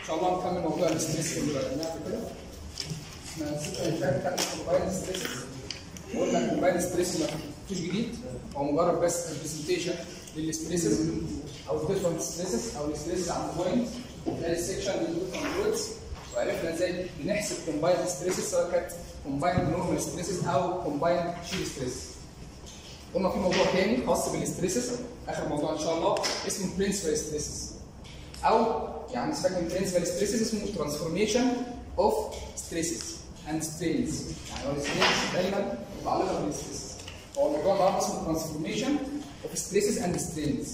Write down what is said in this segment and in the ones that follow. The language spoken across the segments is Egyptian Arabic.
ان شاء الله نكمل موضوع الاستريس اللي بدأناه قبل كده احنا السته اللي فاتت كان كومباين ستريس قلنا كومباين ستريس ما فيش جديد هو مجرد بس برزنتيشن للستريسز او الديفرنت ستريسز او الستريسز عند بوينت خلال السكشن للديفرنت ووردز وعرفنا ازاي بنحسب كومباين ستريسز سواء كانت كومباين نورمال ستريسز او كومباين شيل ستريس قلنا في موضوع تاني خاص بالستريسز اخر موضوع ان شاء الله اسمه برنسبل ستريسز او يعني سيبك من برنسبل ستريسز اسمه ترانسفورميشن اوف ستريسز اند سترينز يعني هو السترينز دايما متعلقه بالستريسز هو الموضوع ده اسمه ترانسفورميشن اوف ستريسز اند سترينز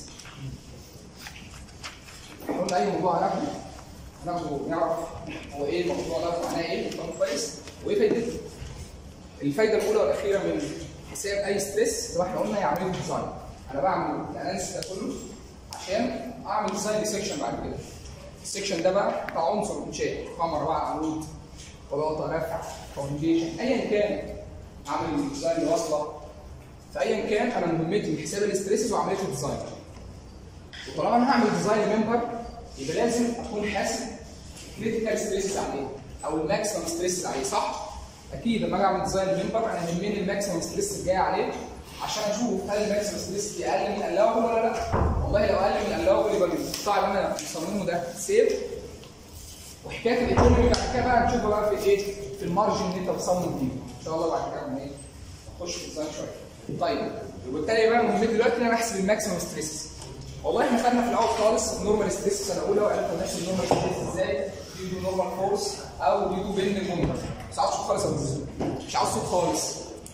قلنا اي موضوع هناخده هناخده نعرف هو ايه الموضوع ده معناه ايه نفهمه كويس وايه فايدته الفايده الاولى والاخيره من حساب اي ستريس زي ما احنا قلنا هي عمليه ديزاين انا بعمل الاناليسيس ده كله عشان اعمل ديزاين لسكشن بعد كده السكشن ده بقى بتاع عنصر انشائي قمر بقى عمود بلاطه رفع فاونديشن ايا كان اعمل ديزاين لوصله فايا كان انا مهمتي من حساب الاستريسز وعمليه الديزاين وطالما انا هعمل ديزاين لممبر يبقى لازم اكون حاسب كريتيكال ستريسز عليه او الماكسيمم ستريسز عليه صح؟ اكيد لما اجي اعمل ديزاين لممبر انا يهمني الماكسيمم ستريس الجاي عليه عشان اشوف هل الماكسيمم ستريس دي اقل من الاول ولا لا والله لو اقل من الاول يبقى القطاع اللي انا مصممه ده سيف وحكايه الايكونومي بعد كده بقى نشوفها بقى في ايه في المارجن اللي انت بتصمم فيه ان شاء الله بعد كده ايه نخش في الديزاين شويه طيب وبالتالي بقى مهمتي دلوقتي ان انا احسب الماكسيمم ستريس والله احنا خدنا في الاول خالص النورمال ستريس سنه اولى وعرفنا نحسب النورمال ستريس ازاي دي دو نورمال فورس او دي دو بين المومنت مش عاوز صوت خالص يا ابو مش عاوز صوت خالص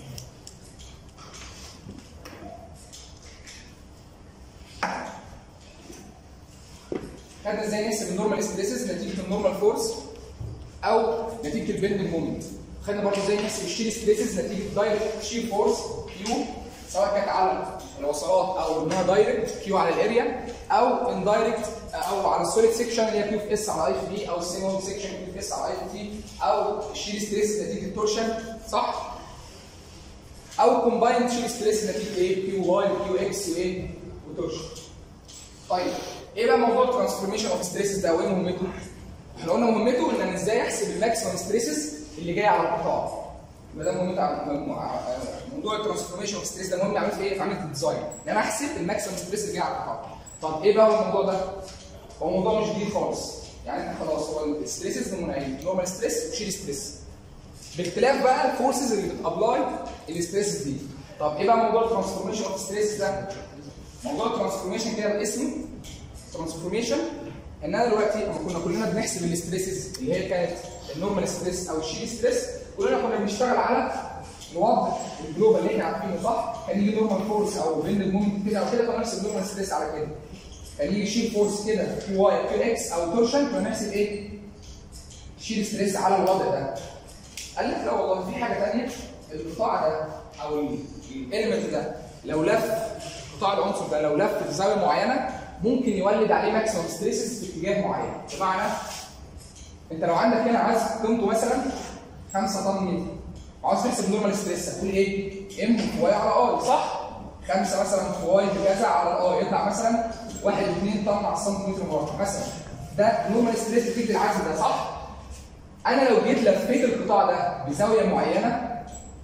خدنا ازاي نحسب النورمال ستريسز نتيجه النورمال فورس او نتيجه البندنج مومنت خدنا برضه ازاي نحسب الشير ستريسز نتيجه دايركت شير فورس كيو سواء كانت على الوصلات او انها دايركت كيو على الاريا او اندايركت او على السوليد سيكشن اللي هي كيو في اس على اي في دي او السيمول سيكشن كيو في اس على اي في تي او الشير ستريس نتيجه التورشن صح؟ او كومبايند شير ستريس نتيجه ايه؟ كيو واي وكيو اكس وايه؟ وتورشن. طيب ايه بقى موضوع الترانسفورميشن اوف ستريسز ده وايه مهمته؟ احنا قلنا مهمته ان انا ازاي احسب الماكسيمم ستريسز اللي جايه على القطاع. يبقى ده مهمته موضوع الترانسفورميشن اوف ستريس ده مهم عملت ايه؟ في عمليه الديزاين. ان انا احسب الماكسيمم ستريس اللي جاي على القطاع. طب ايه بقى هو الموضوع ده؟ هو موضوع مش جديد خالص. يعني انت خلاص هو الستريسز نوعين نورمال ستريس وشير ستريس. باختلاف بقى الفورسز اللي بتابلاي الستريسز دي. طب ايه بقى موضوع الترانسفورميشن اوف ستريس ده؟ موضوع الترانسفورميشن كده باسمه ترانسفورميشن ان انا دلوقتي لما كنا كلنا بنحسب الستريسز اللي هي كانت النورمال ستريس او الشير ستريس كلنا كنا بنشتغل على الوضع الجلوبال اللي احنا عارفينه صح؟ كان يجي نورمال فورس او بين مومنت كده او كده كنا نحسب نورمال ستريس على كده. كان يجي شير فورس كده كيو واي كيو اكس او تورشن كنا نحسب ايه؟ شير ستريس على الوضع ده. قال لك لا والله في حاجه ثانيه القطاع ده او الاليمنت ده لو لف قطاع العنصر ده لو لف في زاويه معينه ممكن يولد عليه ماكسيمم ستريسز في اتجاه معين بمعنى انت لو عندك هنا عايز قيمته مثلا 5 طن متر عاوز تحسب نورمال ستريس هتقول ايه؟ ام في واي على اي صح؟ 5 مثلا في واي بكذا على الاي يطلع مثلا 1 2 طن على السنتيمتر مربع مثلا ده نورمال ستريس نتيجه العزم ده صح؟ انا لو جيت لفيت القطاع ده بزاويه معينه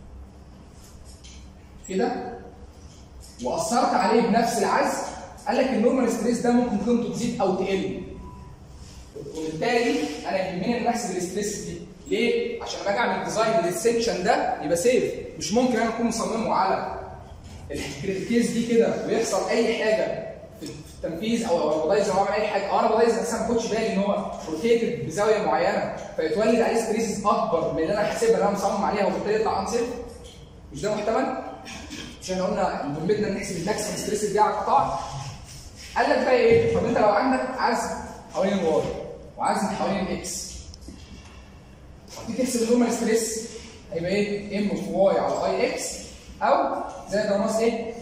كده واثرت عليه بنفس العزم قال لك النورمال ستريس ده ممكن قيمته تزيد او تقل وبالتالي انا يهمني ان احسب الاستريس دي ليه؟ عشان لما اجي اعمل ديزاين للسكشن ده يبقى سيف مش ممكن انا اكون مصممه على الكيس دي كده ويحصل اي حاجه في التنفيذ او انا بضايز او اعمل اي حاجه او انا بضايز اساسا ما باخدش بالي ان هو روتيتد بزاويه معينه فيتولد عليه ستريسز اكبر من اللي انا حاسبها اللي انا مصمم عليها وبالتالي يطلع انسيف مش ده محتمل؟ مش احنا قلنا مهمتنا نحسب الماكسيمم ستريس دي على القطاع قال لك بقى ايه؟ طب انت لو عندك عزم حوالين الواي وعزم حوالين الاكس هتيجي تحسب النورمال ستريس هيبقى ايه؟ ام في واي على اي اكس او زي ده ناقص ايه؟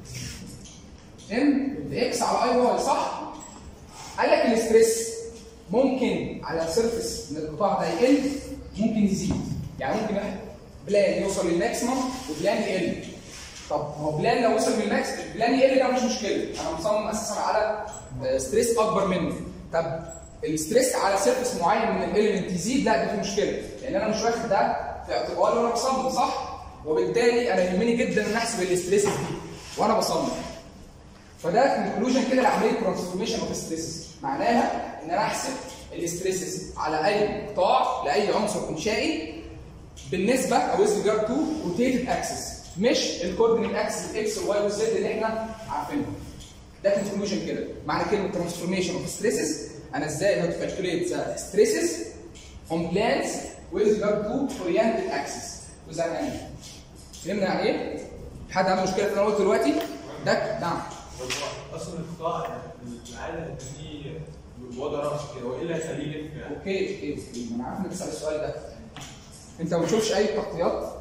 ام في اكس على اي واي صح؟ قال لك الاستريس ممكن على السيرفس من القطاع ده يقل ممكن يزيد يعني ممكن بلان يوصل للماكسيمم وبلان يقل طب هو بلان لو وصل للماكس بلان يقل ده مش مشكله انا مصمم اساسا على ستريس اكبر منه طب الستريس على سيرفس معين من الاليمنت يزيد لا دي في مشكله لان انا مش واخد ده في اعتباري وانا بصمم صح؟ وبالتالي انا يهمني جدا ان احسب الاستريسز دي وانا بصمم فده كونكلوجن كده لعمليه ترانسفورميشن اوف ستريسز معناها ان انا احسب الاستريسز على اي قطاع لاي عنصر انشائي بالنسبه او از ريجارد تو روتيتد اكسس مش الكوردينيت اكسس الاكس والواي والزد اللي احنا عارفينهم ده كونكلوجن كده معنى كلمه ترانسفورميشن اوف ستريسز انا ازاي هاو تو كالكوليت ذا ستريسز اون بلانز with regard to oriented axis وزي يعني ايه؟ فهمنا يعني ايه؟ حد عنده مشكله في اللي انا قلته دلوقتي؟ ده نعم اصلا القطاع يعني العاده ان فيه وضع راس كده وايه اللي هيخليه يلف يعني؟ اوكي اوكي اوكي ما انا عارف انك بتسال السؤال ده انت ما بتشوفش اي تغطيات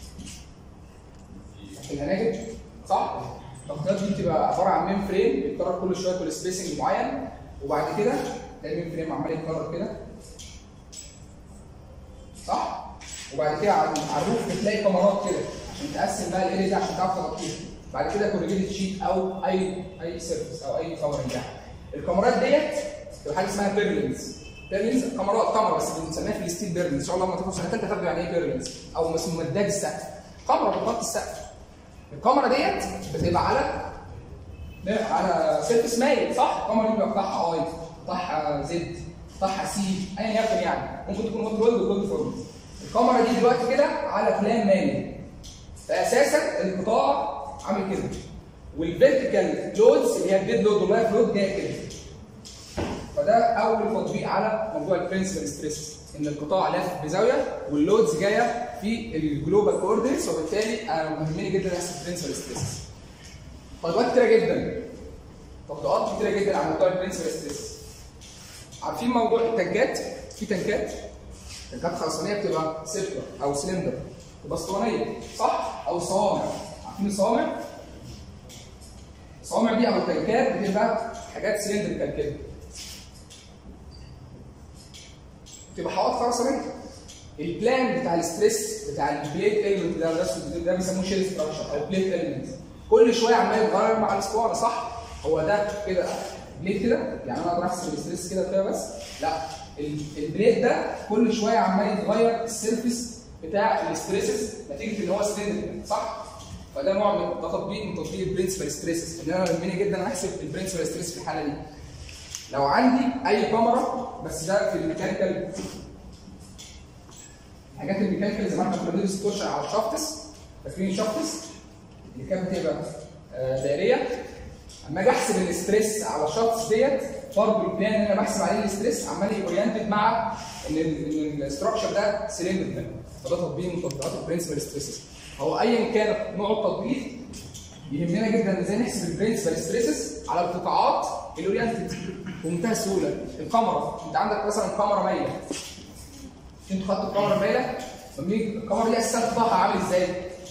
في الهناجر صح؟ التغطيات دي بتبقى عباره عن مين فريم بيتكرر كل شويه كل سبيسنج معين وبعد كده تلاقي المين فريم عمال يتكرر كده صح؟ وبعد كده على على الروف بتلاقي كاميرات كده عشان تقسم بقى الاريا دي عشان تعرف تغطيها بعد كده كورجيتد شيت او اي اي سيرفيس او اي كفرنج يعني الكاميرات ديت بتبقى حاجه اسمها بيرلينز بيرلينز كاميرات كاميرا بس بنسميها في الستيل بيرلينز ان شاء الله لما تاخد سنه ثالثه تاخدوا يعني ايه بيرلينز او اسمه مداد السقف كاميرا بتغطي السقف الكاميرا ديت بتبقى على على سيرفيس مايل صح؟ الكاميرا دي بيبقى قطعها اي قطعها زد قطعها سي ايا يكن يعني ممكن تكون هوت رولد وكولد فورمز الكاميرا دي دلوقتي كده على بلان مايل فاساسا القطاع عامل كده والفيرتيكال لودز اللي هي الديد لود واللايف لود جايه كده فده اول تطبيق على موضوع البرنسبل ستريس ان القطاع لافف بزاويه واللودز جايه في الجلوبال كوردينتس وبالتالي انا مهمني جدا احسب البرنسبل ستريس تطبيقات كتيره جدا تطبيقات كتيره جدا على موضوع البرنسبل ستريس عارفين موضوع التنكات في تنكات تنكات خرسانيه بتبقى سيركل او سلندر تبقى اسطوانيه صح او صوامع عارفين الصوامع الصوامع دي او التنكات بتبقى حاجات سلندريكال كده تبقى حوائط خرسانيه البلان بتاع الاستريس بتاع البليت اليمنت ده ده, ده بيسموه شيل ستراكشر او بليت اليمنت كل شويه عمال يتغير مع الاسطوانه صح؟ هو ده كده بليت كده يعني انا اقدر احسب الاستريس كده كده بس لا ال- البليت ده كل شويه عمال يتغير السيرفيس بتاع الاستريسز نتيجه ان هو سلندر صح؟ فده نوع من ده تطبيق من تطبيق البرنسبل ستريسز ان انا يهمني جدا احسب البرنسبل ستريس في الحاله دي لو عندي اي كاميرا بس ده في الميكانيكال الحاجات الميكانيكال زي ما احنا كنا بندرس تورشن على الشافتس فاكرين الشافتس اللي كانت بتبقى آه، دائريه اما اجي احسب الاستريس على الشافتس ديت برضه البلان اللي انا بحسب عليه الاستريس عمال اورينتد مع ان ال- ان الاستراكشر ده سلندر ده فده تطبيق من تطبيقات البرنسبل ستريسز هو ايا كان نوع التطبيق يهمنا جدا ازاي نحسب البرنسبل ستريسز على القطاعات الاورينتد بمنتهى السهوله الكاميرا انت عندك مثلا كاميرا مايله انتوا خدتوا الكاميرا مايله لما يجي الكاميرا دي اساسا قطاعها عامل ازاي؟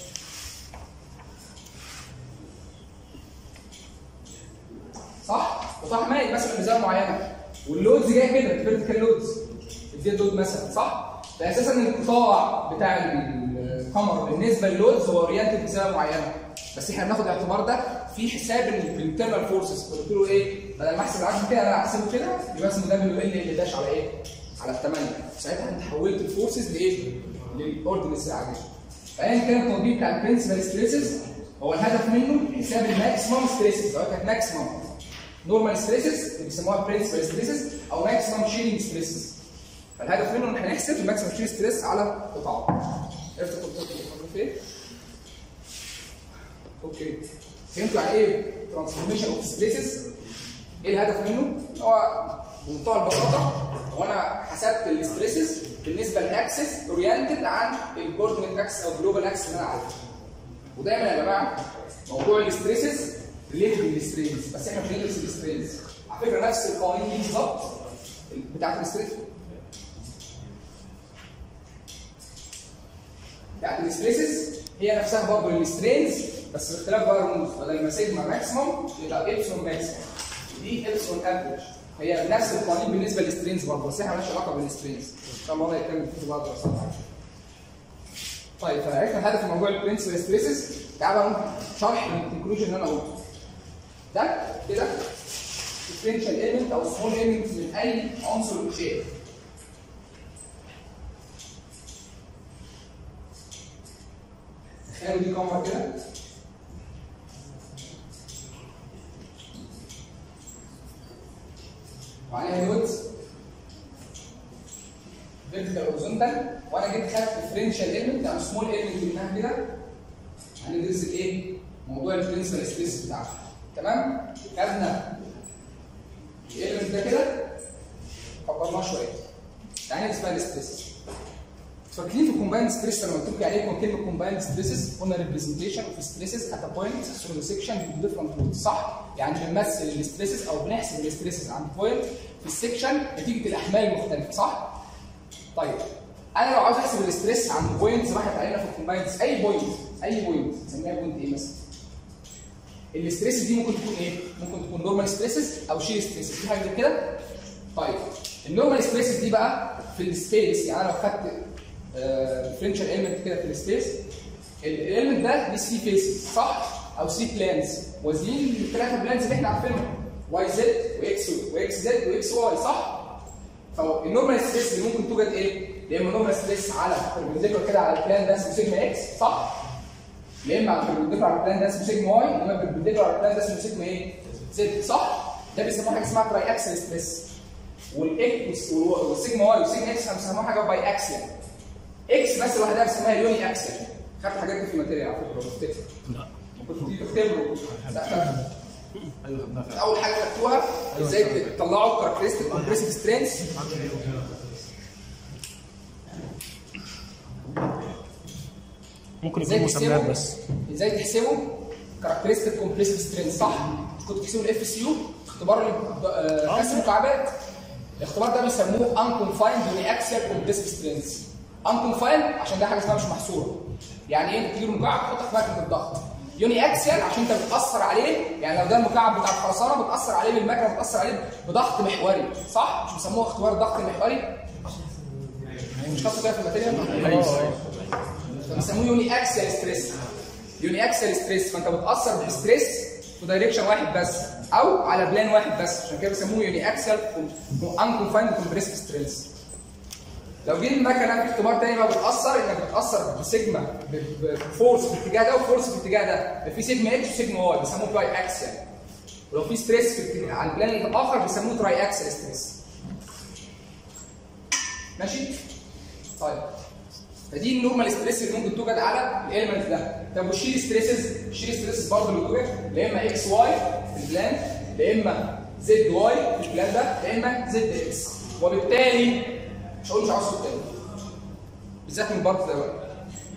صح؟ قطاع مايل مثلا بزاويه معينه واللودز جايه كده الفيرتيكال لودز الديد لود مثلا صح؟ فاساسا القطاع بتاع الكاميرا بالنسبه للودز هو اورينتد بزاويه معينه بس احنا بناخد الاعتبار ده في حساب الانترنال فورسز قلت له ايه؟ بدل ما احسب العزم كده انا احسبه كده يبقى اسمه دبليو ال اللي داش على ايه؟ على الثمانيه ساعتها انت حولت الفورسز لايه؟ للاوردنس العاديه فايا كان التطبيق بتاع البرنسبل ستريسز هو الهدف منه حساب الماكسيمم ستريسز سواء كانت ماكسيمم نورمال ستريسز اللي بيسموها برنسبل ستريسز او ماكسيمم شيلينج ستريسز فالهدف منه ان احنا نحسب الماكسيمم شيلينج ستريس على قطاعات عرفت التطبيق اللي بنعمله فين؟ اوكي فهمتوا يعني ايه ترانسفورميشن اوف ستريسز؟ ايه الهدف منه؟ هو بمنتهى البساطه هو انا حسبت الاستريسز بالنسبه للاكسس اورينتد عن الكوردينيت اكسس او الجلوبال اكسس اللي انا عارفه ودايما يا جماعه موضوع الاستريسز ريليتد للسترينز بس احنا مش بندرس السترينز على فكره نفس القوانين دي بالظبط بتاعت الاستريس بتاعت الاستريسز هي نفسها برضه السترينز بس باختلاف بقى الرموز بدل ما سيجما ماكسيموم يبقى ابسون ماكسيموم دي ابسون افريج هي نفس القوانين بالنسبه للسترينز برضه بس احنا مالناش علاقه بالسترينز ان شاء الله الله يكمل في بعض الدراسات طيب فعرفنا الهدف من موضوع البرنسبل ستريسز تعالى بقى شرح الكونكلوجن اللي انا قلته ده كده ديفرنشال ايلمنت او سمول ايلمنت من اي عنصر انشائي تخيلوا دي كاميرا كده وعليها نوت فيرتيكال هوريزونتال وانا جيت خدت ديفرنشال ايلمنت او سمول ايلمنت منها كده هندرس الايه؟ موضوع البرنسبل ستريس بتاعها تمام؟ خدنا الايلمنت ده كده كبرناه شويه تعالى نسمع الستريس فاكرين في الكومبايند ستريس لما قلت لكم يعني ايه كلمه كومبايند ستريسز قلنا ريبريزنتيشن اوف ستريسز ات بوينت ثرو سيكشن ديفرنت بوينتس صح؟ يعني بنمثل الستريسز او بنحسب الستريسز عند بوينت في السيكشن نتيجه الاحمال المختلفه صح؟ طيب انا لو عاوز احسب الاستريس عند بوينت زي ما احنا اتعلمنا في الكومبايند اي بوينت اي بوينت نسميها بوينت ايه مثلا؟ الاستريس دي ممكن تكون ايه؟ ممكن تكون نورمال ستريسز او شير ستريسز في حاجه زي كده؟ طيب النورمال ستريسز دي بقى في السبيس يعني انا لو خدت ديفرنشال ايلمنت كده في السبيس الايلمنت ده ليه 3 فيسز صح؟ او 3 بلانز وازنين الثلاثه بلانز اللي احنا عارفينهم واي زد واكس واكس زد واكس واي صح؟ فالنورمال ستريس اللي ممكن توجد ايه؟ يا اما نورمال ستريس على بربنديكولار كده على البلان ده اسمه سيجما اكس صح؟ يا اما على بربنديكولار على البلان ده اسمه سيجما واي يا اما بربنديكولار على البلان ده اسمه سيجما ايه؟ زد صح؟ ده بيسموها حاجه اسمها تراي اكسل ستريس والاكس والسيجما واي والسيجما اكس بيسموها حاجه باي اكسل اكس بس لوحدها بيسموها يوني اكسل خدت حاجات دي في الماتيريال على فكره بفتكر لا كنت بتيجي تختبروا لا، ايوه خدناها فعلا اول حاجه خدتوها ازاي تطلعوا كاركترستيك كومبريسيف سترينث ممكن ازاي يكون مسميات تحسبوا بس ازاي تحسبوا كاركترستيك كومبريسيف سترينث صح كنتوا بتحسبوا الاف سي يو اختبار ال- آه، كسر المكعبات الاختبار ده بيسموه unconfined uniaxial compressive strength unconfined عشان ده حاجه اسمها مش محصوره يعني ايه بتجيب المكعب تحطه في مركز الضغط يوني اكسيال عشان انت بتاثر عليه يعني لو ده المكعب بتاع الخرسانه بتاثر عليه بالمكنه بتاثر عليه بضغط محوري صح مش بيسموه اختبار الضغط المحوري مش خدتوا كده في الماتيريال ايوه بيسموه يوني اكسيال ستريس يوني اكسيال ستريس فانت بتاثر بالستريس في دايركشن واحد بس او على بلان واحد بس عشان كده بيسموه يوني اكسيال ان كونفايند كومبريسيف ستريس لو جيت المكنه في اختبار تاني بقى بتاثر انك بتاثر بسيجما ب- ب- بفورس في الاتجاه ده وفورس في الاتجاه ده في سيجما اتش وسيجما واي بيسموه باي اكسيال ولو في ستريس في الاتجاه- على البلان الاخر بيسموه تراي اكسيال ستريس ماشي طيب فدي النورمال ستريس اللي ممكن توجد على الاليمنت ده طب والشير ستريسز الشير ستريسز برضه اللي توجد يا اما اكس واي في البلان يا اما زد واي في البلان ده يا اما زد اكس وبالتالي مش هقول مش عاوز صوت تاني بالذات من البارت ده بقى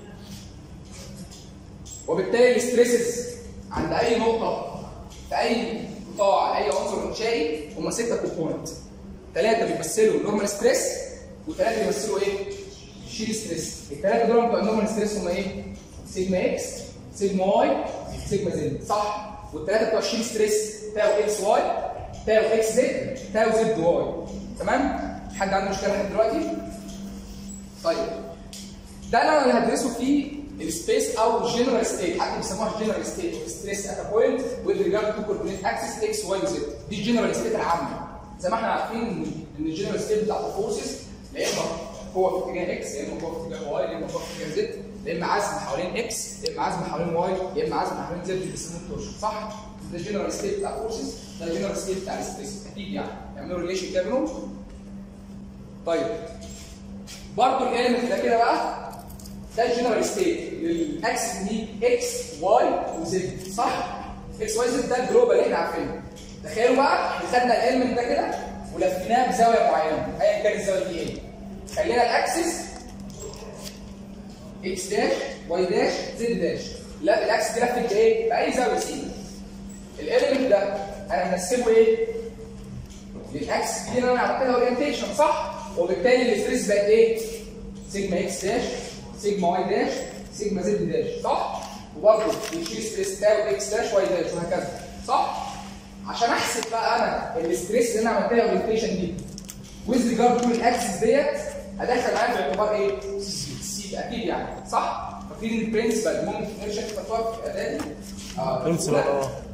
وبالتالي الستريسز عند اي نقطه في اي قطاع اي عنصر انشائي هم سته كومبوننت ثلاثه بيمثلوا نورمال ستريس وثلاثه بيمثلوا ايه؟ شير ستريس الثلاثه دول بتوع النورمال ستريس هم ايه؟ سيجما اكس سيجما واي سيجما زد صح والثلاثه بتوع الشير ستريس تاو اكس واي تاو اكس زد تاو زد واي تمام؟ حد عنده مشكله لحد دلوقتي؟ طيب ده انا اللي هدرسه في السبيس او الجنرال ستيت حتى بيسموها الجنرال ستيت اوف ستريس ات بوينت with regard to coordinate axis x y و z دي الجنرال ستيت العامه زي ما احنا عارفين ان الجنرال ستيت بتاعت الفورسز يا اما هو في اتجاه اكس يا اما هو في اتجاه واي يا اما هو في اتجاه زد يا اما عزم حوالين اكس يا اما عزم حوالين واي يا اما عزم حوالين زد بيسموه التورشن صح؟ ده الجنرال ستيت بتاع الفورسز ده الجنرال ستيت بتاع الستريس اكيد يعني يعملوا ريليشن كده بينهم طيب برضه الاليمنت ده كده بقى ده الجنرال ستيت للاكس دي اكس واي وزد صح؟ اكس واي زد ده الجلوبال اللي احنا عارفينه تخيلوا بقى احنا خدنا الاليمنت ده كده ولفيناه بزاويه معينه ايا كان الزاويه دي ايه خلينا الاكسس اكس داش واي داش زد داش لا الاكسس دي لفت بايه؟ باي زاويه سي الاليمنت ده انا منسبه ايه؟ للاكس دي اللي انا عملت لها اورينتيشن صح؟ وبالتالي الاستريس بقت ايه؟ سيجما اكس داش سيجما واي داش سيجما زد داش صح؟ وبرضه يشيل ستريس تاو اكس داش واي داش وهكذا صح؟ عشان احسب بقى انا الاستريس اللي انا عملت لها اورينتيشن دي ويز ريجارد تو الاكسس ديت ادخل معايا في اعتبار ايه؟ سي اكيد يعني صح؟ فاكرين البرنسبل ممكن نرجع خطوات في اعدادي؟ اه Principal، اه.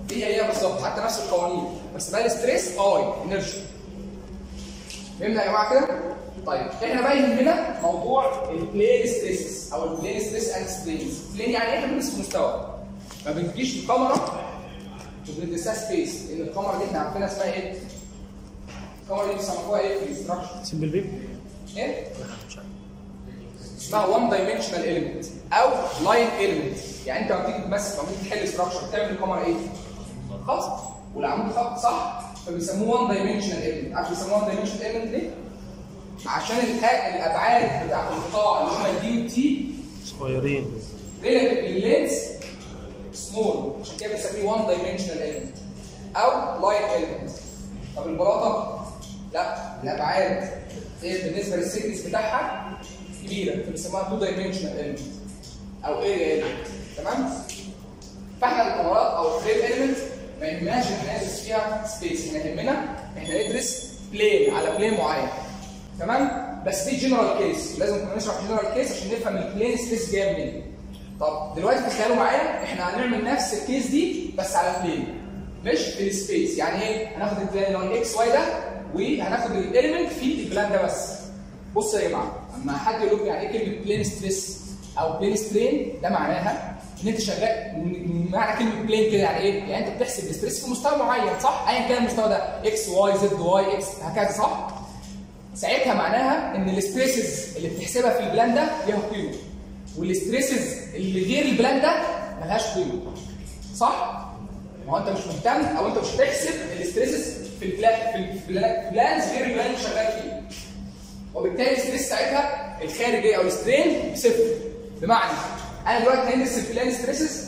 هي هي بالظبط حتى نفس القوانين بس بقى الستريس اي انرشيا فهمنا يا جماعه كده؟ طيب احنا بقى يهمنا موضوع البلين ستريسز او البلين ستريس اند سترينز بلين يعني ايه احنا بندرس في مستوى ما بنجيش الكاميرا وبندرسها سبيس لان الكاميرا دي احنا عارفينها اسمها ايه؟ الكاميرا دي بيسموها ايه في الاستراكشر؟ سمبل بيب ايه؟ اسمها وان دايمنشنال ايليمنت او لاين ايليمنت يعني انت لما تيجي تمثل لما تيجي تحل استراكشر تعمل الكاميرا ايه؟ خط والعمود خط صح فبيسموه وان دايمنشنال ايليمنت عارف بيسموه وان دايمنشنال ايليمنت ليه؟ عشان الها- الابعاد بتاعت القطاع اللي هم الدي وتي صغيرين ريلاتيف لللينس سمول عشان كده بنسميه وان دايمنشنال ايليمنت او لاين ايليمنت طب البلاطه لا الابعاد هي بالنسبه للسيكنس بتاعها كبيره فبنسميها تو دايمنشنال ايليمنت او اريا ايليمنت تمام فاحنا الكاميرات او الفريم ايليمنت ما يهمناش ان احنا ندرس فيها سبيس احنا يهمنا احنا ندرس بلين على بلين معين تمام بس دي جنرال كيس لازم كنا نشرح جنرال كيس عشان نفهم البلين سبيس جايه منين طب دلوقتي تخيلوا معايا احنا هنعمل نفس الكيس دي بس على بلين مش في السبيس يعني ايه هناخد البلان اللي هو الاكس واي ده وهناخد الاليمنت في البلان ده بس بصوا يا جماعه اما حد يقول لكم يعني ايه كلمه بلين ستريس او بلين سترين ده معناها ان انت شغال م- معنى كلمه بلين كده يعني ايه؟ يعني انت بتحسب الستريس في مستوى معين صح؟ ايا كان المستوى ده اكس واي زد واي اكس هكذا صح؟ ساعتها معناها ان الستريسز اللي بتحسبها في البلان ده ليها قيمه والستريسز اللي غير البلان ده ملهاش قيمه صح؟ ما هو انت مش مهتم او انت مش هتحسب الستريسز في البلان في البلان- بلانز غير البلان اللي شغال فيه وبالتالي الستريس ساعتها الخارجي او السترين بصفر بمعنى انا دلوقتي هندرس البلان ستريسز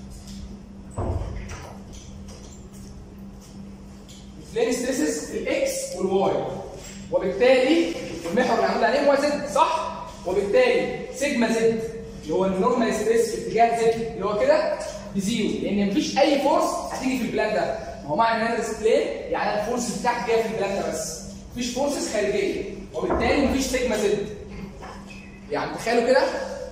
البلان ستريسز في الاكس والواي وبالتالي المحور اللي عمود عليه هو زد صح وبالتالي سيجما زد اللي هو النورمال ستريس في اتجاه زد اللي هو كده بزيرو لان مفيش اي فورس هتيجي في البلان ده ما هو معنى ان انا ادرس بلان يعني الفورس بتاعتي جايه في البلان ده بس مفيش فورسز خارجيه وبالتالي مفيش سيجما زد يعني تخيلوا كده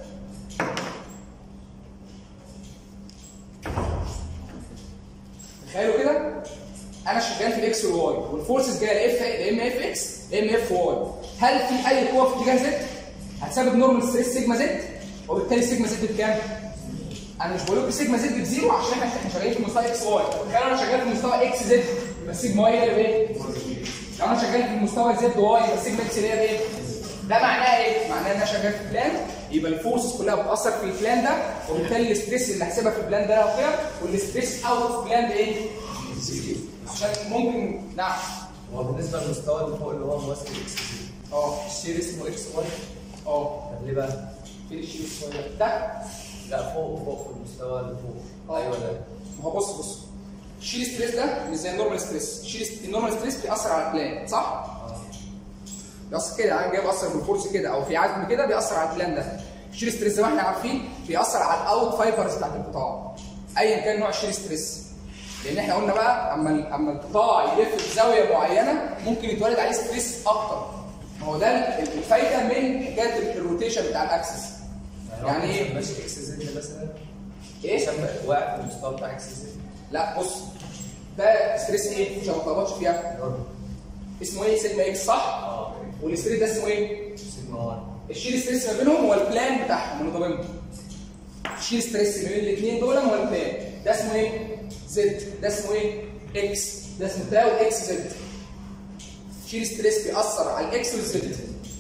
تخيلوا كده انا شغال في الاكس والواي والفورسز جايه لا اف يا اما اف اكس يا اما اف واي هل في اي قوه في اتجاه زد هتسبب نورمال ستريس سيجما زد وبالتالي سيجما زد بكام؟ انا مش بقول لكم سيجما زد بزيرو عشان احنا احنا شغالين في مستوى اكس واي تخيل انا شغال في مستوى اكس زد يبقى سيجما واي هي بايه؟ لو انا شغال في مستوى زد واي يبقى سيجما اكس هي بايه؟ ده معناه ايه؟ معناه ان انا شغال في بلان يبقى الفورسز كلها بتاثر في البلان ده وبالتالي الستريس اللي هحسبها في البلان ده له قيم والستريس اوت اوف بلان بايه؟ عشان ممكن نعم هو بالنسبه للمستوى اللي فوق اللي هو موازي الاكس اه الشير اسمه اكس واي اه طب ليه بقى؟ فين الشيء الصغير ده؟ لا فوق فوق في المستوى اللي فوق آه. ايوه ده ما هو بص بص الشيل ستريس ده مش زي النورمال ستريس الشيل النورمال ستريس بيأثر على البلان صح؟ اه بيأثر كده انا جاي بأثر بالفورس كده او في عزم كده بيأثر على البلان ده الشيل ستريس زي ما احنا عارفين بيأثر على الاوت فايبرز بتاعت القطاع ايا كان نوع الشيل ستريس لان احنا قلنا بقى اما ال- اما القطاع يلف في زاويه معينه ممكن يتولد عليه ستريس اكتر ما هو ده ال- الفايده من حكايه الروتيشن بتاع الاكسس يعني هو ايه؟ ماشي اكس زد مثلا ايه؟ عشان واقع في المستوى بتاع اكس زد لا بص ده ستريس ايه؟ عشان ما تلخبطش فيها برضه اسمه ايه؟ سيجما اكس صح؟ اه والستريس ده اسمه ايه؟ سيجما 1 الشير ستريس ما بينهم هو البلان بتاعهم اللي ضامنهم الشير ستريس ما بين الاثنين دول هو البلان ده اسمه ايه؟ زد ده اسمه ايه؟ اكس ده اسمه تاو اكس زد الشير ستريس بيأثر على الاكس والزد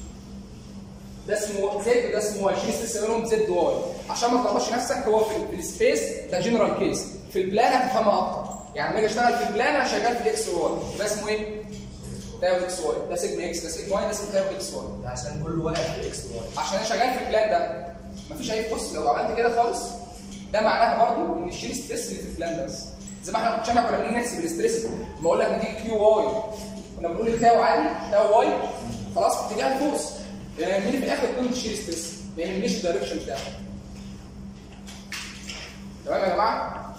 ده اسمه زد وده اسمه واي الشير ستريس ما بينهم زد واي عشان ما تلخبطش نفسك هو في, في السبيس ده جنرال كيس في البلان هتفهمها اكتر يعني لما اجي اشتغل في البلان انا شغال في الاكس واي ده اسمه ايه؟ تاو اكس واي ده سيجما اكس ده سيجما واي ده اسمه تاو اكس واي ده عشان كله واقع في اكس واي عشان انا شغال في البلان ده مفيش اي بص لو عملت كده خالص ده معناها برضو ان الشير ستريس اللي في البلان ده بس زي ما احنا عشان احنا كنا بنيجي نحسب الاستريس لما اقول لك نتيجه كيو واي كنا بنقول التاو عالي تاو واي خلاص في اتجاه الفورس يعني مين في الاخر قيمه الشير ستريس ما يهمنيش الدايركشن بتاعه تمام يا جماعه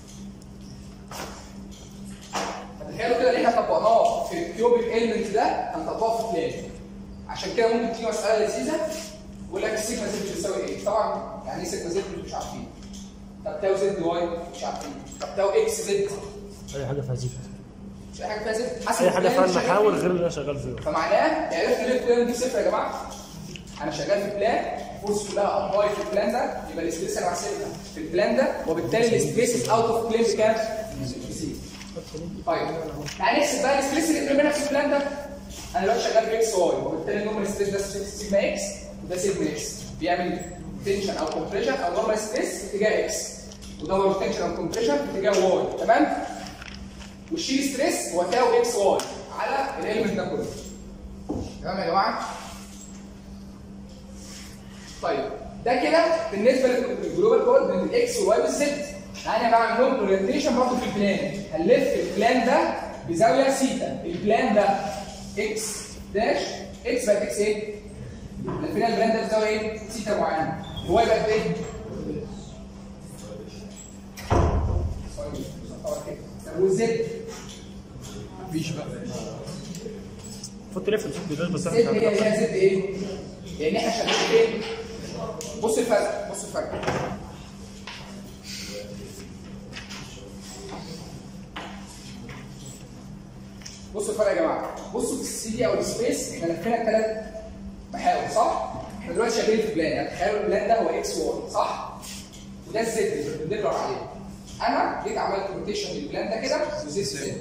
فتخيلوا كده اللي احنا طبقناه في الكيوبيك ايلمنت ده هنطبقه في بلان عشان كده ممكن تيجي مساله لذيذه يقول لك السيجما زد بتساوي ايه؟ طبعا يعني ايه سيجما زد مش عارفين طب تاو زد واي مش عارفين طب تاو اكس زد اي حاجه فيها زيت مش اي حاجه فيها زد حسب اي حاجه البلان فيها اللي شغال المحاور فيه. غير اللي انا شغال فيه فمعناه عرفنا ليه البلان دي صفر يا جماعه انا شغال في بلان فورس كلها اباي في البلان ده يبقى الاستريس انا بحسبها في البلان ده وبالتالي الاستريس اوت اوف بلان بكام؟ بزيرو. طيب تعالى نحسب بقى الاستريس اللي بيعملها في البلان ده انا دلوقتي شغال في اكس واي وبالتالي النورمال ستريس ده سيجما اكس وده سيجما اكس بيعمل تنشن او كومبريشن او نورمال ستريس في اتجاه اكس وده هو تنشن او كومبريشن في اتجاه واي تمام والشير ستريس هو تاو اكس واي على الاليمنت ده كله تمام يا جماعه طيب ده كده بالنسبه للجلوبال كود من الاكس والواي والزد انا بعمل لهم اورينتيشن برضه في البلان هنلف البلان ده بزاويه سيتا البلان ده اكس داش اكس بقت اكس ايه؟ لفينا البلان ده بزاويه ايه؟ سيتا معينه الواي بقت ايه؟ طب والزد مفيش بقى المفروض تلف الزيت ده بس زد احنا مش هي عارفين. هي زد ايه؟ لان احنا شغالين ايه؟ بص الفرق بص الفرق بصوا الفرق يا جماعه بصوا في السي دي او السبيس احنا لفينا الثلاث محاور صح؟ احنا دلوقتي شغالين في بلان يعني تخيلوا البلان ده هو اكس واي صح؟ وده الزد اللي بندور عليه انا جيت عملت روتيشن للبلان ده كده وزد زد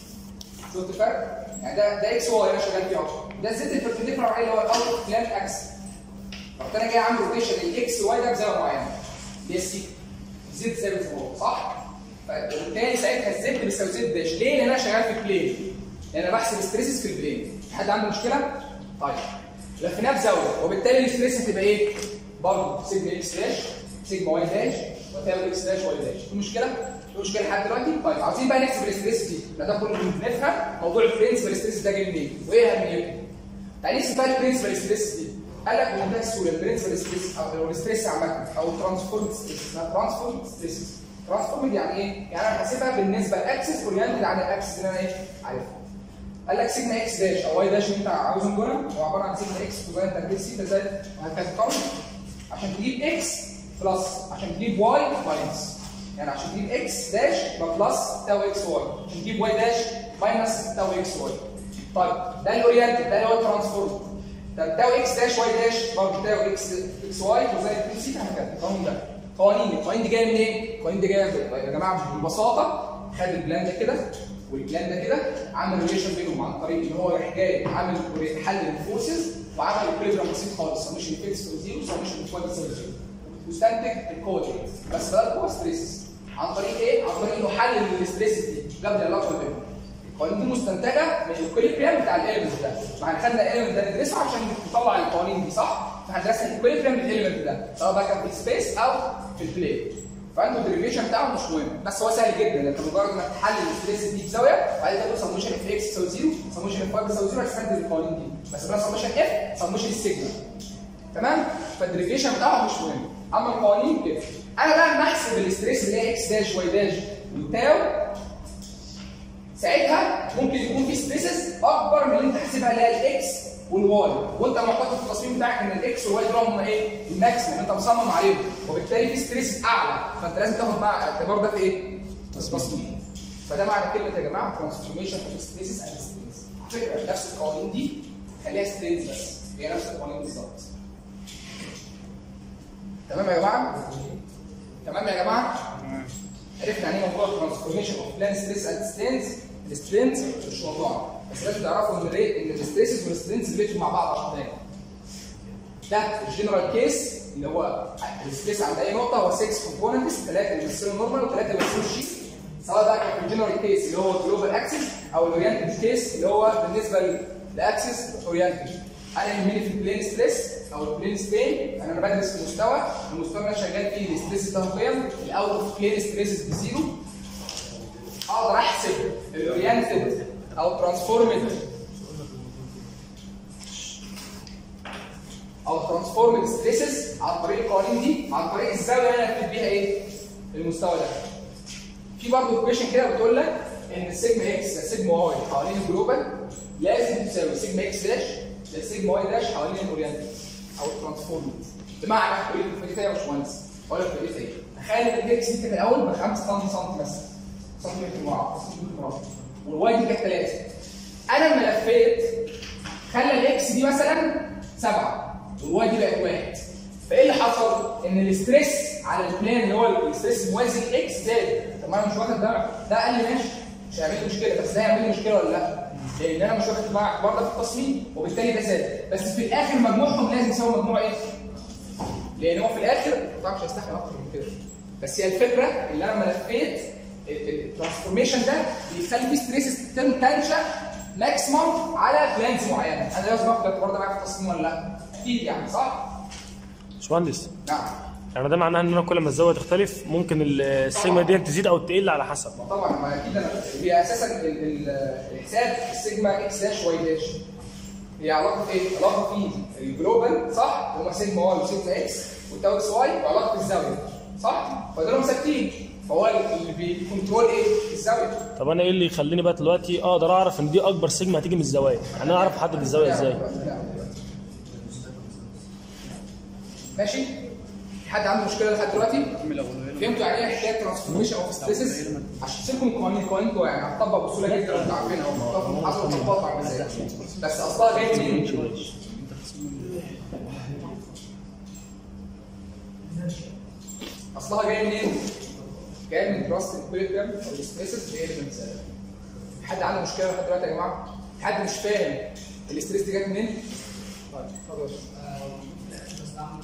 شفت الفرق؟ يعني ده ده اكس واي انا شغال فيه اهو ده الزد البربنديكولار عليه اللي هو الاوت بلان اكس رحت انا جاي عامل روتيشن للاكس واي ده بزاويه معينه دي السي زد ثابت فوق صح؟ فبالتالي ساعتها الزد بيساوي زد داش ليه؟ لان انا شغال في بلين لان انا بحسب ستريسز في البلين حد عنده مشكله؟ طيب لفيناه بزاويه وبالتالي الستريس هتبقى ايه؟ برضه سيجما اكس داش سيجما واي داش وتابل اكس داش واي داش في مشكله؟ في مشكله لحد دلوقتي؟ طيب عاوزين بقى نحسب الاستريس دي احنا ده كله بنفهم موضوع البرنسبل ستريس ده جاي منين؟ وايه اهميته؟ تعالى نحسب بقى البرنسبل ستريس دي قال لك بمنتهى السهوله البرنسبل ستريس او الستريس عامه او ترانسفورم ستريس اسمها ترانسفورم ستريس ترانسفورم يعني ايه؟ يعني انا بحسبها بالنسبه لاكسس اورينتد عن الاكسس اللي انا ايه؟ عارفها قال لك سيجما اكس داش او واي داش اللي انت عاوزهم دول هو عباره عن سيجما اكس كوزين تربيع سيتا زائد وهكذا قوي عشان تجيب اكس بلس عشان تجيب واي ماينس يعني عشان تجيب اكس داش يبقى بلس تاو اكس واي عشان تجيب واي داش ماينس تاو اكس واي طيب ده الاورينتد ده اللي هو الترانسفورم طب تاو اكس داش واي داش برضه تاو اكس اكس واي كوزين تربيع سيتا هكذا القانون ده قوانين القوانين دي جايه من ايه؟ القوانين دي جايه من يا جماعه ببساطه خد البلان ده كده والبلان ده كده عمل ريليشن بينهم عن طريق ان هو راح جاي عامل حل الفورسز وعمل اكويليبريم بسيط خالص سموشن فيكس زيرو سموشن ايكوال زيرو واستنتج الكوردينيت بس ده هو ستريسز عن طريق ايه؟ عن طريق انه حل الستريسز دي جاب لي علاقه بينهم القوانين دي مستنتجه من الاكويليبريم بتاع الاليمنت ده فاحنا خدنا الاليمنت ده ندرسه عشان نطلع القوانين دي صح؟ فاحنا درسنا الاكويليبريم للاليمنت ده سواء بقى كان في السبيس او في البلين فانتوا الديريفيشن بتاعه مش مهم بس هو سهل جدا انت مجرد ما تحلل الستريس دي بزاويه بعد كده تقول سموشن اف اكس تساوي زيرو سموشن اف واي بتساوي زيرو هتستخدم القوانين دي بس بقى سموشن اف سموشن السيجما تمام فالديريفيشن بتاعه مش مهم اما القوانين كده انا بقى لما احسب الاستريس اللي هي اكس داش واي داش وتاو ساعتها ممكن يكون في ستريسز اكبر من اللي انت حاسبها اللي هي الاكس والواي وانت معتقد في التصميم بتاعك ان الاكس والواي دول هم ايه؟ الماكسيمم انت مصمم عليهم وبالتالي في ستريسز اعلى فانت لازم تاخد مع الاعتبار ده في ايه؟ في التصميم فده معنى كلمه يا جماعه ترانسفورميشن اوف ستريسز اند سترينز على فكره نفس القوانين دي خليها سترينز بس هي نفس القوانين بالظبط تمام يا جماعه؟ تمام يا جماعه؟ عرفنا يعني ايه موضوع الترانسفورميشن اوف بلان ستريس اند سترينز السترينز مش موضوعنا بس لازم تعرفوا ان الريت ان الستريسز والسترينز ريليتد مع بعض عشان تاني ده الجنرال كيس اللي هو الستريس عند اي نقطه هو 6 كومبوننتس ثلاثه بيمثلوا النورمال وثلاثه بيمثلوا الشيت سواء بقى كان في الجنرال كيس اللي هو الجلوبال اكسس او الاورينتد كيس اللي هو بالنسبه للاكسس اورينتد انا يهمني في البلين ستريس او البلين ستين انا بدرس في مستوى المستوى اللي انا شغال فيه الستريس له قيم الاوت اوف بلين ستريسز بزيرو اقدر احسب الاورينتد او ترانسفورمد او ترانسفورمد ستريسز عن طريق القوانين دي عن طريق الزاويه اللي انا لفيت بيها ايه؟ المستوى ده. في برضه ايكويشن كده بتقول لك ان السيجما اكس سيجما واي حوالين الجلوبال لازم تساوي سيجما اكس داش سيجما واي داش حوالين الاورينتد او الترانسفورمد. بمعنى تقول لي في ايه يا باشمهندس؟ اقول لك في ايه تخيل ان الاكس دي كانت الاول ب 5 سم سم بس سنتيمتر مربع سنتيمتر مربع والواي دي كانت 3 انا لما لفيت خلى الاكس دي مثلا 7 والواي دي بقت 1 فايه اللي حصل؟ ان الاستريس على البلان اللي هو الاستريس الموازي لاكس زاد طب ما انا مش واخد ده ده قال لي ماشي مش هيعمل لي مشكله بس ده هيعمل لي مشكله ولا لا؟ لان انا مش واخد بقى اعتبار ده في التصميم وبالتالي ده زاد بس في الاخر مجموعهم لازم يساوي مجموع ايه؟ لان هو في الاخر طبعا مش هيستحمل اكتر من كده بس هي الفكره اللي انا لما لفيت الترانسفورميشن ده بيخلي فيه ستريسز تنشا ماكسيمم على بلانز معينه انا لازم اخد الاعتبار ده معايا في التصميم ولا لا؟ اكيد يعني صح؟ باشمهندس نعم يعني ده معناه ان انا كل ما الزاويه تختلف ممكن ال- السيجما دي تزيد او تقل على حسب ما طبعا ما اكيد انا هي اساسا ال- ال- الحساب السيجما اكس داش واي داش هي علاقه ايه؟ علاقه في الجلوبال صح؟ هما سيجما واي وسيجما اكس والتاو اكس واي وعلاقه الزاويه صح؟ فدول ثابتين فهو اللي بيكنترول ايه؟ الزاويه طب انا ايه اللي يخليني بقى دلوقتي اقدر اعرف ان دي اكبر سيجما هتيجي من الزوايا يعني انا اعرف احدد الزاويه ازاي ماشي؟ في حد عنده مشكله لحد دلوقتي؟ فهمتوا يعني ايه حكايه ترانسفورميشن اوف ستريسز؟ عشان تسيبكم القوانين القوانين يعني هتطبق بسهوله جدا وانتوا عارفينها وهتطبق في المحاضره وتطبقوا عامل ازاي بس اصلها جاي منين؟ اصلها جاي منين؟ جاي من دراسه الكوليكتيف او الستريسز هي اللي بنسالها حد عنده مشكله لحد دلوقتي يا جماعه؟ حد مش فاهم الاستريس دي جت منين؟ طيب اتفضل يا باشا.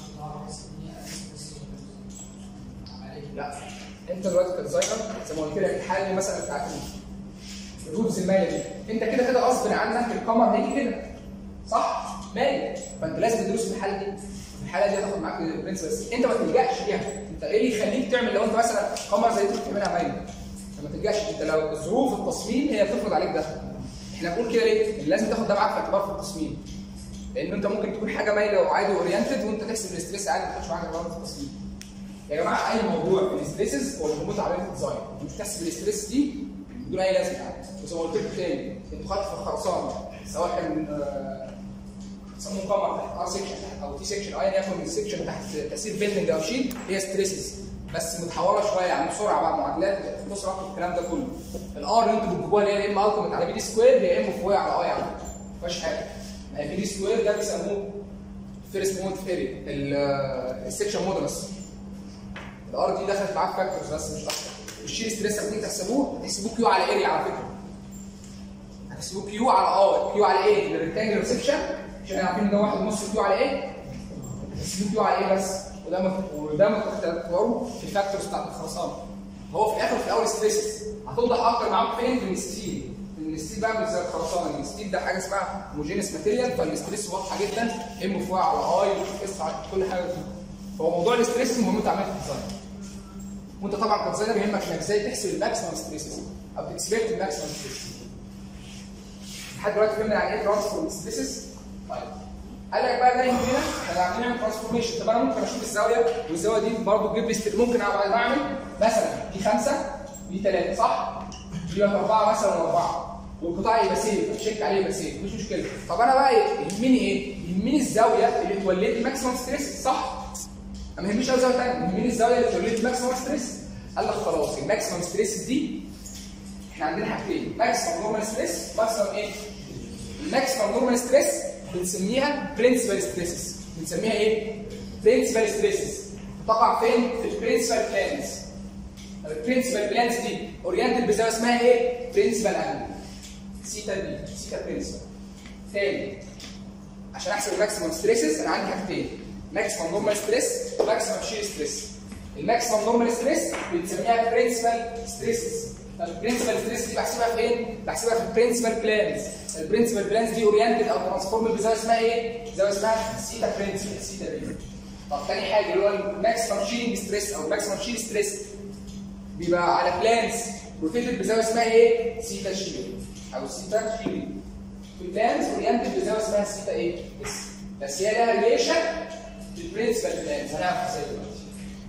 لا انت دلوقتي كديزاينر زي ما قلت لك الحاله مثلا بتاعت الرولز الماليه دي انت كده كده غصب عنك القمر هيجي كده صح؟ مالي فانت لازم تدرس في الحاله دي الحاله دي هتاخد معاك البرنس بس انت ما تلجاش ليها انت ايه اللي يخليك تعمل لو انت مثلا قمر زي دي بتعملها مالي فما تلجاش انت لو ظروف التصميم هي بتفرض عليك ده احنا بنقول كده ليه؟ إن لازم تاخد ده معاك في اعتبار في التصميم لان انت ممكن تكون حاجه مايله وعادي اورينتد وانت تحسب الاستريس عادي ما تاخدش معاك اعتبار في التصميم يا جماعه اي موضوع في الاستريسز هو مربوط عليه الديزاين مش تحسب الاستريس دي بدون اي لازمه يعني وزي ما قلت لكم تاني انتوا خدتوا في الخرسانه سواء كان آه، سموه قمر تحت ار سيكشن او تي سيكشن ايا يكن السيكشن تحت تاثير بيلدنج او شيء هي ستريسز بس متحوره شويه يعني بسرعه بقى معادلات بسرعه الكلام ده كله الار اللي انتوا بتجيبوها اللي هي يا اما التيمت على بي دي سكوير يا اما فوق على اي على ما فيهاش حاجه ما هي بي دي سكوير ده بيسموه فيرست مود ثيري السيكشن مودولس الار دي دخلت معاك فاكتورز بس مش اكتر والشير ستريس لما تيجي تحسبوه هتحسبوه كيو على اريا على فكره هتحسبوه كيو على اه كيو على ايه الريكتانجلر سيكشن عشان احنا عارفين ان ده واحد ونص كيو على ايه هتحسبوه كيو على ايه بس وده مت- وده متوفر في الفاكتورز بتاعت الخرسانه هو في الاخر في الاول ستريسز هتوضح اكتر معاك فين في الستيل ان الستيل بقى مش زي الخرسانه الستيل ده حاجه اسمها هوموجينس ماتيريال فالستريس واضحه جدا ام فوق على اي اس على كل حاجه فيه فهو موضوع الاستريس مهم انت عملت ديزاين وانت طبعا كديزاينر يهمك انك ازاي تحسب الماكسيمم ستريسز او تكسبكت الماكسيمم ستريسز لحد دلوقتي فهمنا يعني ايه ترانسفورم ستريسز طيب قال لك بقى ده يهمنا احنا عاملين نعمل ترانسفورميشن طب انا ممكن اشوف الزاويه والزاويه دي برضه تجيب لي ست- ممكن ابقى بعمل مثلا دي خمسه دي ثلاثه صح؟ دي بقى اربعه مثلا واربعه والقطاع يبقى سيف اتشيك عليه يبقى سيف مش مشكله طب انا بقى يهمني ايه؟ يهمني الزاويه اللي تولد لي ماكسيمم ستريس صح؟ ما يهمنيش اي زاويه ثانيه يهمني الزاويه اللي تولد لي ماكسيمم ستريس قال لك خلاص الماكسيمم ستريس دي احنا عندنا حاجتين ماكسيمم نورمال ستريس ماكسيمم ايه؟ الماكسيمم نورمال ستريس بنسميها برنسبل ستريسز بنسميها ايه؟ برنسبل ستريسز تقع فين؟ في البرنسبل بلانز البرنسبل بلانز دي اورينتد بزاويه اسمها ايه؟ برنسبل انجل سيتا دي سيتا برنسبل تاني عشان احسب الماكسيمم ستريسز انا عندي حاجتين ماكسيمم نورمال ستريس وماكسيمم شير ستريس الماكسيمم نورمال ستريس بنسميها برنسبل ستريسز البرنسبل ستريس دي بحسبها فين؟ بحسبها في البرنسبل بلانز البرنسبل بلانز دي اورينتد او ترانسفورم بزاويه اسمها ايه؟ زاويه اسمها سيتا برنسبل سيتا بي طب تاني حاجه اللي هو الماكسيمم شيرنج ستريس او الماكسيمم شير ستريس بيبقى على بلانز روتيتد بزاويه اسمها ايه؟ سيتا شير او سيتا شير في البلانز اورينتد بزاويه اسمها سيتا ايه؟ اس بس هي لها ريليشن بالبرنسبل بلانز هنعرف ازاي دلوقتي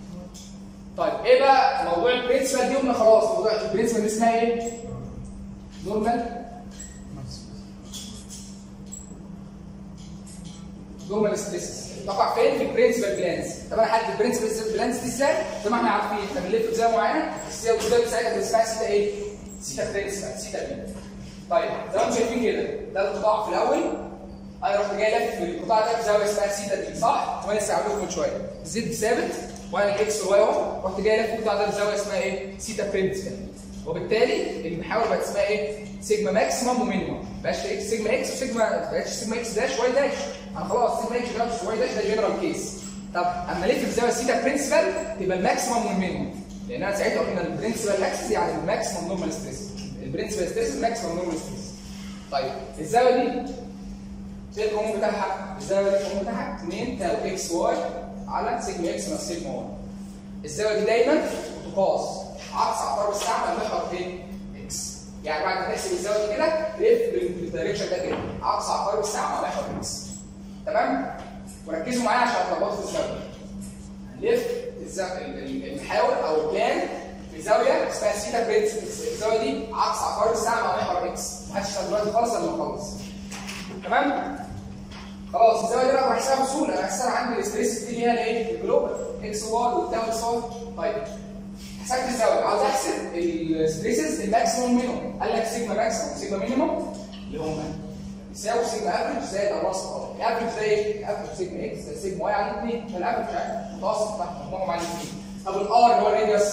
طيب ايه بقى موضوع البرنسبل دي قلنا خلاص موضوع البرنسبل دي اسمها ايه؟ نورمال نورمال ستريسز تقع فين في البرنسبل بلانز طب انا حدد البرنسبل بلانز دي ازاي زي ما احنا عارفين احنا بنلف بزاويه معينه الزاويه الزاويه بتاعتها بتبقى اسمها سيتا ايه سيتا برنسبل سيتا بي طيب زي ما انتم شايفين كده ده القطاع في الاول انا رحت جاي لف في القطاع ده بزاويه اسمها سيتا دي صح وانا لسه عامل لكم من شويه زد ثابت وانا الاكس والواي اهو رحت جاي لف في القطاع ده بزاويه اسمها ايه سيتا برنسبل وبالتالي المحاور بقت اسمها ايه سيجما ماكسيمم ومينيمم بقاش اكس سيجما اكس وسيجما بقاش سيجما اكس داش واي داش انا خلاص سيجما اكس داش واي داش ده جنرال كيس طب اما الف بزاويه سيتا برنسبل تبقى الماكسيمم والمينيمم لان انا ساعتها قلنا البرنسبل اكسس يعني الماكسيمم نورمال ستريس البرنسبل ستريس الماكسيمم نورمال ستريس طيب الزاويه دي ايه القانون بتاعها؟ الزاويه دي القانون بتاعها 2 تاو اكس واي على سيجما اكس ناقص سيجما واي الزاويه دي دايما بتقاس عكس عقارب الساعه المحور فين؟ اكس يعني بعد ما تحسب الزاويه دي كده لف بالدايركشن ده كده عكس عقارب الساعه مع محور اكس تمام؟ وركزوا معايا عشان هتلخبطوا في الزاويه هنلف الزا- ال- ال- المحاور او البلان بزاويه اسمها سيتا برنس الزاويه دي عكس عقارب الساعه مع محور اكس محدش يشتغل دلوقتي خالص لما نخلص تمام؟ خلاص الزاويه دي بقى بحسبها بسهوله انا بحسبها عندي الاستريس دي اللي هي الايه؟ الجلوبال اكس واي والتاو اكس واي طيب حسبت الزاويه عاوز احسب الستريسز الماكسيموم مينيموم قال لك سيجما ماكسيموم سيجما مينيموم اللي هم يساوي سيجما افريج زائد الراس الارض الافريج ده ايه؟ الافريج سيجما اكس زائد سيجما واي على 2 فالافريج يعني متوسط بتاع مجموعهم على 2 طب الار اللي هو الراديوس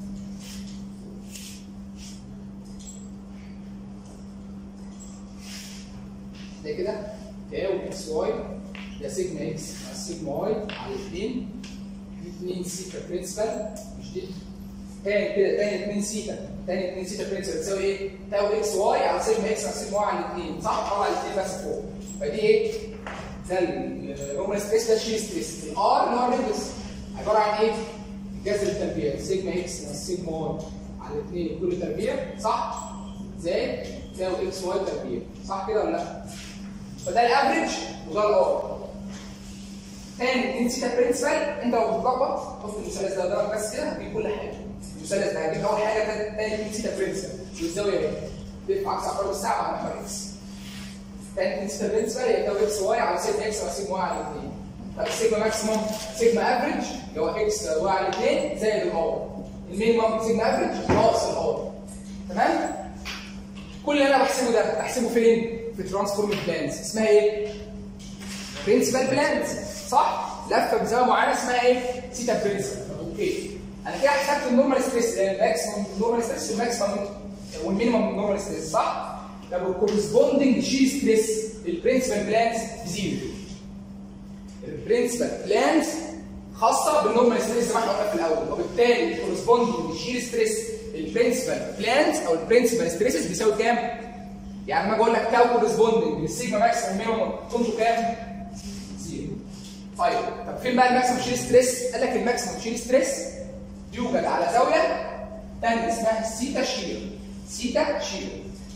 ده كده تاو اكس واي ده سيجما اكس على سيجما واي على 2 دي 2 سيتا برنسبل مش دي تاني كده تاني 2 سيتا تاني 2 سيتا برنسبل تساوي ايه؟ تاو اكس واي على سيجما اكس على سيجما واي على 2 صح؟ طبعا على 2 بس فوق فدي ايه؟ ده الرومان ستريس ده الشير ستريس الار اللي هو الريدس عباره عن ايه؟ جذر التربيع سيجما اكس على سيجما واي على 2 كل تربيع صح؟ زائد تاو اكس واي تربيع صح كده ولا لا؟ فده الافريج وده الار تاني اتنين سيتا برنسبل انت لو بتلخبط حط المثلث ده قدامك بس كده هتجيب كل حاجه المثلث ده هتجيب اول حاجه تاني تاني اتنين سيتا برنسبل والزاويه ايه؟ لف عكس عقارب الساعه مع محور اكس تاني اتنين سيتا برنسبل هي تاو اكس واي على سيجما اكس على سيجما واي على 2 طب السيجما ماكسيموم سيجما افريج اللي هو اكس واي على 2 زائد الار المينيموم سيجما افريج ناقص الار تمام؟ كل اللي انا بحسبه ده بحسبه فين؟ في ترانسفورم بلانز اسمها ايه؟ برنسبل بلانز صح؟ لفه بزاويه معينه اسمها ايه؟ سيتا برنسبل اوكي انا كده حسبت النورمال ستريس الماكسيموم النورمال ستريس والماكسيمم والمينيمم النورمال ستريس صح؟ طب الكورسبوندنج شير ستريس للبرنسبل بلانز بزيرو البرنسبل بلانز خاصه بالنورمال ستريس زي ما احنا قلنا في الاول وبالتالي الكورسبوندنج شير ستريس البرنسبل بلانز او البرنسبل ستريسز بيساوي كام؟ يعني لما اجي اقول لك تاو كورسبوندنج للسيجما ماكسيمم مينيمم قيمته كام؟ زيرو. طيب طب فين بقى الماكسيمم شير ستريس؟ قال لك الماكسيمم شير ستريس يوجد على زاويه ثانيه اسمها سيتا شير. سيتا شير.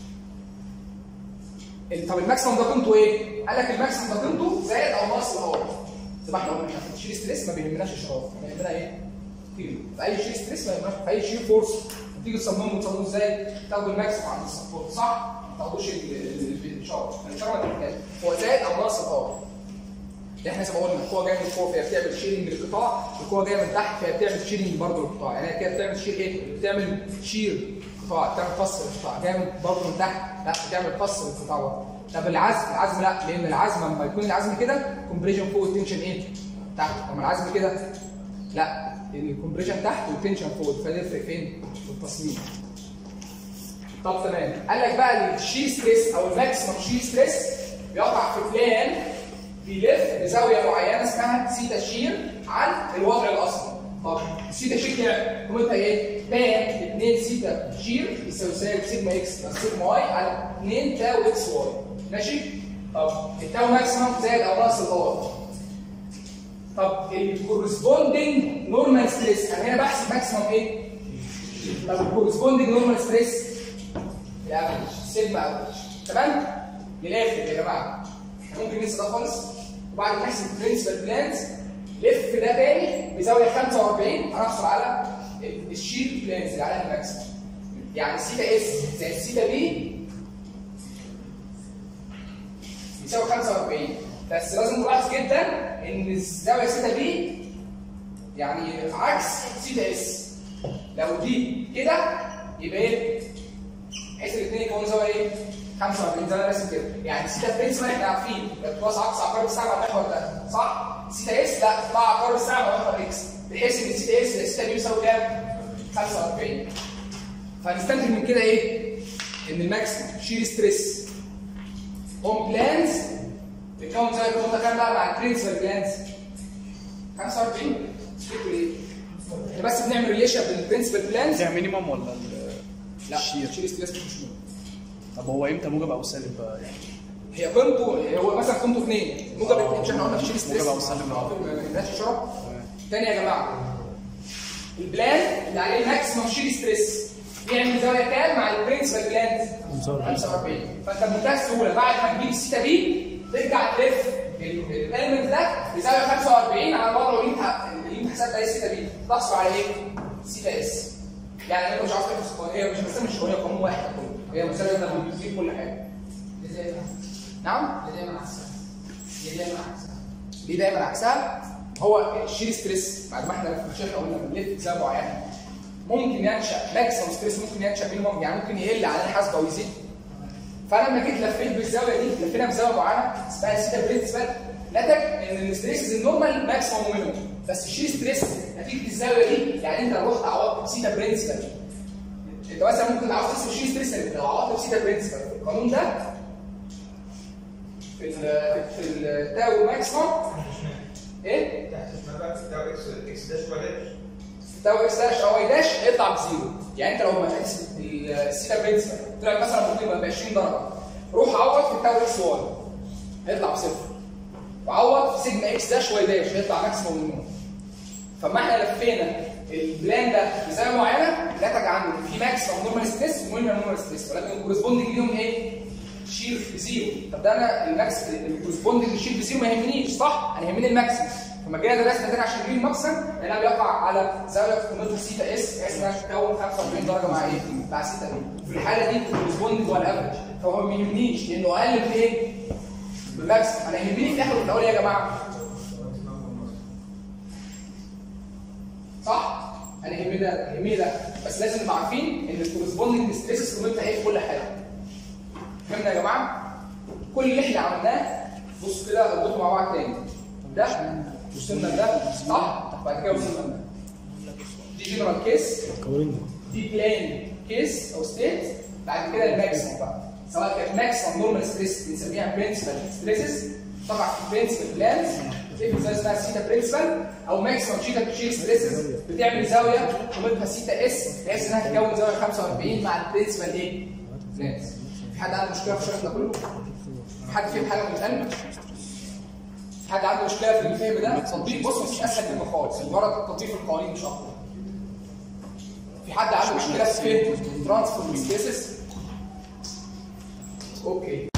ال- طب الماكسيمم ده قيمته ايه؟ قال لك الماكسيمم ده قيمته زائد او ناقص الار. زي ما احنا قلنا احنا في الشير ستريس ما بيهمناش اشراف، ما بيهمنا ايه؟ قيمه. في اي شير ستريس ما يهمناش في اي شير فورس تيجي تصممه تصممه ازاي؟ تاخدوا الماكسيمم عند السبورت صح؟ ما تاخدوش ال- ال- الاشاره، الاشاره ما تحتاج هو زائد او ناقص الار. احنا زي ما قلنا القوه جايه من فوق فهي بتعمل شيرنج للقطاع، القوه جايه من تحت فهي بتعمل شيرنج برضه للقطاع، يعني هي كده بتعمل شير ايه؟ بتعمل شير قطاع، بتعمل فصل للقطاع، جايه من برضه من تحت، لا بتعمل فصل للقطاع برضه. طب العزم، العزم لا لان العزم لما يكون العزم كده كومبريشن فوق والتنشن ايه؟ تحت، اما العزم كده لا الكومبريشن تحت والتنشن فوق فده يفرق فين؟ في التصميم. طب تمام قال لك بقى الشير ستريس او الماكسيمم شير ستريس بيقع في بلان بيلف بزاويه معينه اسمها سيتا شير عن الوضع الاصلي طب السيتا شير كده قيمتها ايه؟ تان 2 سيتا شير يساوي سالب سيجما اكس بلس سيجما واي على 2 تاو اكس واي ماشي؟ طب التاو ماكسيمم زائد او ناقص الار طب الكورسبوندنج نورمال ستريس انا هنا بحسب ماكسيمم ايه؟ طب الكورسبوندنج نورمال ستريس الافريج سيجما افريج تمام؟ للاخر يا جماعه احنا ممكن ننسى ده خالص وبعد ما نحسب برنسبل بلانز لف ده تاني بزاويه 45 هنحصل على الشير بلانز اللي عليها الماكسيمم يعني سيتا اس زائد سيتا بي بيساوي 45 بس لازم تلاحظ جدا ان الزاويه سيتا بي يعني عكس سيتا اس لو دي كده يبقى ايه؟ بحيث الاثنين يكونوا زاويه ايه؟ 45 زي ما انا راسم كده يعني سيتا برنسبل احنا عارفين بتوسع عكس عقارب الساعه مع المحور ده صح؟ سيتا اس لا مع عقارب الساعه مع محور اكس بحيث ان سيتا اس سيتا بي يساوي كام؟ 45 فهنستنتج من كده ايه؟ ان الماكسيمم شير ستريس اون بلانز بتكون زي النقطه كام بقى مع البرنسبل بلانز 45 تفتكروا ايه؟ احنا بس بنعمل ريليشن بين البرنسبل بلانز ده مينيمم ولا ال- لا الشير شير ستريس مش مهم طب هو امتى موجب او سالب بقى يعني هي قيمته هو مثلا قيمته 2 موجب اتنين، مش احنا قلنا في شير ستريس موجب أو سالب. ماشي شرب تاني يا جماعه البلان اللي عليه ماكسيمم شير ستريس بيعمل زاويه كام مع البرنسبل بلان 45 فانت بمنتهى السهوله بعد ما تجيب السيتا بي ترجع تلف الاليمنت ده بزاويه 45 على الوضع اللي انت اللي انت حسبت عليه السيتا بي تحصل على ايه؟ سيتا اس يعني انت مش عارف تحفظ القانون هي مش بس مش هي قانون واحد كله هي مساله انك بتجيب كل حاجه نعم ليه دايما عكسها؟ ليه دايما عكسها؟ ليه دايما عكسها هو الشير ستريس بعد ما احنا في الشرح قلنا بنلف بزاويه معينه ممكن ينشا ماكسيمم ستريس ممكن ينشا مينيمم يعني ممكن يقل على الحاسبه ويزيد فانا لما جيت لفيت بالزاويه دي لفينا بزاويه معينه اسمها سيتا برنسبل نتج ان الستريس النورمال ماكسيمم ومينيمم بس الشير ستريس نتيجه الزاويه دي يعني انت لو رحت عوضت بسيتا برنسبل انت مثلا ممكن عاوز تحسب الشير ستريس لو عوضت بسيتا برنسبل القانون ده في ال في التاو ماكسيمم ايه؟ تحت اسمها بقى في بتاع اكس اكس داش واي داش تاو اكس داش او واي داش هيطلع بزيرو يعني انت لو ما تحسب السيتا برنسبل طلع مثلا ممكن يبقى ب 20 درجه روح عوض في التاو اكس واي هيطلع بصفر وعوض في سيجما اكس داش واي داش هيطلع ماكسيموم مينيموم فما احنا لفينا البلان ده بزاويه معينه نتج عنه ان في ماكسيموم نورمال ستريس ومينيمم نورمال ستريس ولكن الكورسبوندنج ليهم ايه؟ شير بزيرو طب ده انا الماكس الكورسبوندنج للشير بزيرو ما يهمنيش صح؟ انا يهمني الماكسيمم فما جينا درسنا تاني عشان نجيب الماكسيمم لانها بيقع على زاويه قيمته سيتا اس بحيث انها تكون 45 درجه مع ايه؟ مع سيتا دي في الحاله دي الكورسبوندنج هو الافرج فهو ما يهمنيش لانه اقل من ايه؟ بالماكسيمم انا يهمني في الاخر وفي الاول ايه يا جماعه؟ صح؟ انا يهمني ده يهمني ده بس لازم نبقى عارفين ان الكورسبوندنج ستريسز قيمتها ايه في كل حاله فهمنا يا جماعه؟ كل اللي احنا عملناه بص كده اربطه مع بعض تاني ده وصلنا لده صح؟ بعد كده وصلنا لده دي جنرال كيس دي بلان كيس او ستيت بعد كده الماكسيمم بقى سواء كانت ماكسيمم نورمال ستريس بنسميها برنسبل ستريسز طبعا في برنسبل بلانز بتبقى زي اسمها سيتا برنسبل او ماكسيمم شيتا شير ستريسز بتعمل زاويه قيمتها سيتا اس بحيث انها تكون زاويه 45 مع البرنسبل ايه؟ بلانز في حد عنده مشكله في الشرح ده كله؟ في حد فيهم حاجه من القلب؟ في حد عنده مشكله في الفهم ده؟ تطبيق بص مفيش اسهل منه خالص مجرد تطبيق القوانين مش اكتر في حد عنده مشكله في فهم ترانسفورم سبيسز اوكي